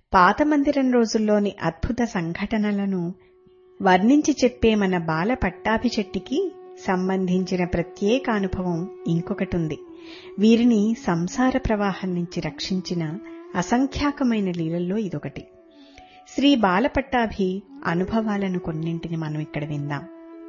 పాత మందిరం రోజుల్లోని అద్భుత సంఘటనలను వర్ణించి చెప్పే మన బాల పట్టాభి చెట్టికి సంబంధించిన ప్రత్యేక అనుభవం ఇంకొకటుంది వీరిని సంసార ప్రవాహం నుంచి రక్షించిన అసంఖ్యాకమైన లీలల్లో ఇదొకటి శ్రీ బాలపట్టాభి అనుభవాలను కొన్నింటిని మనం ఇక్కడ విందాం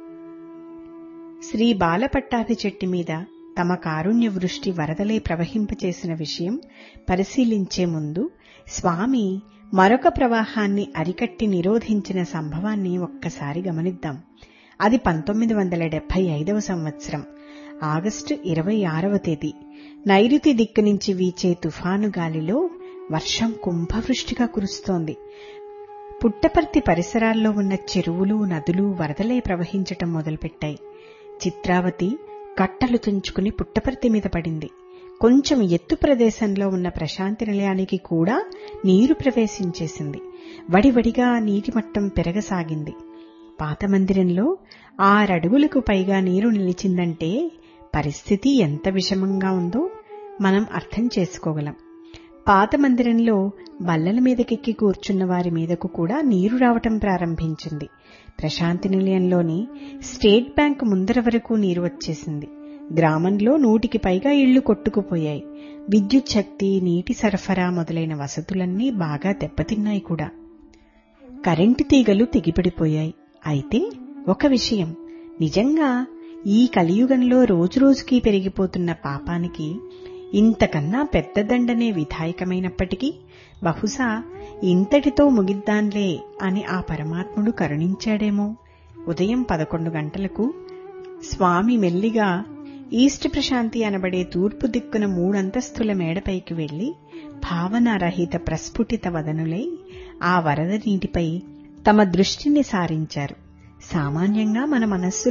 శ్రీ బాలపట్టాభి చెట్టి మీద తమ కారుణ్య వృష్టి వరదలై ప్రవహింపచేసిన విషయం పరిశీలించే ముందు స్వామి మరొక ప్రవాహాన్ని అరికట్టి నిరోధించిన సంభవాన్ని ఒక్కసారి గమనిద్దాం అది పంతొమ్మిది వందల డెబ్బై ఐదవ సంవత్సరం ఆగస్టు ఇరవై ఆరవ తేదీ నైరుతి దిక్కు నుంచి వీచే తుఫాను గాలిలో వర్షం కుంభవృష్టిగా కురుస్తోంది పుట్టపర్తి పరిసరాల్లో ఉన్న చెరువులు నదులు వరదలై ప్రవహించటం మొదలుపెట్టాయి చిత్రావతి కట్టలు తుంచుకుని పుట్టపర్తి మీద పడింది కొంచెం ఎత్తు ప్రదేశంలో ఉన్న ప్రశాంతి నిలయానికి కూడా నీరు ప్రవేశించేసింది వడివడిగా నీటి మట్టం పెరగసాగింది పాత మందిరంలో ఆరడుగులకు పైగా నీరు నిలిచిందంటే పరిస్థితి ఎంత విషమంగా ఉందో మనం అర్థం చేసుకోగలం పాత మందిరంలో బల్లల మీదకెక్కి కూర్చున్న వారి మీదకు కూడా నీరు రావటం ప్రారంభించింది ప్రశాంతి నిలయంలోని స్టేట్ బ్యాంక్ ముందర వరకు నీరు వచ్చేసింది గ్రామంలో నూటికి పైగా ఇళ్లు కొట్టుకుపోయాయి విద్యుత్ శక్తి నీటి సరఫరా మొదలైన వసతులన్నీ బాగా దెబ్బతిన్నాయి కూడా కరెంటు తీగలు తెగిపడిపోయాయి అయితే ఒక విషయం నిజంగా ఈ కలియుగంలో రోజురోజుకీ పెరిగిపోతున్న పాపానికి ఇంతకన్నా పెద్ద దండనే విధాయకమైనప్పటికీ బహుశా ఇంతటితో ముగిద్దాన్లే అని ఆ పరమాత్ముడు కరుణించాడేమో ఉదయం పదకొండు గంటలకు స్వామి మెల్లిగా ఈస్ట్ ప్రశాంతి అనబడే తూర్పు దిక్కున మూడంతస్తుల మేడపైకి వెళ్లి భావనారహిత ప్రస్ఫుటిత వదనులై ఆ వరద నీటిపై తమ దృష్టిని సారించారు సామాన్యంగా మన మనస్సు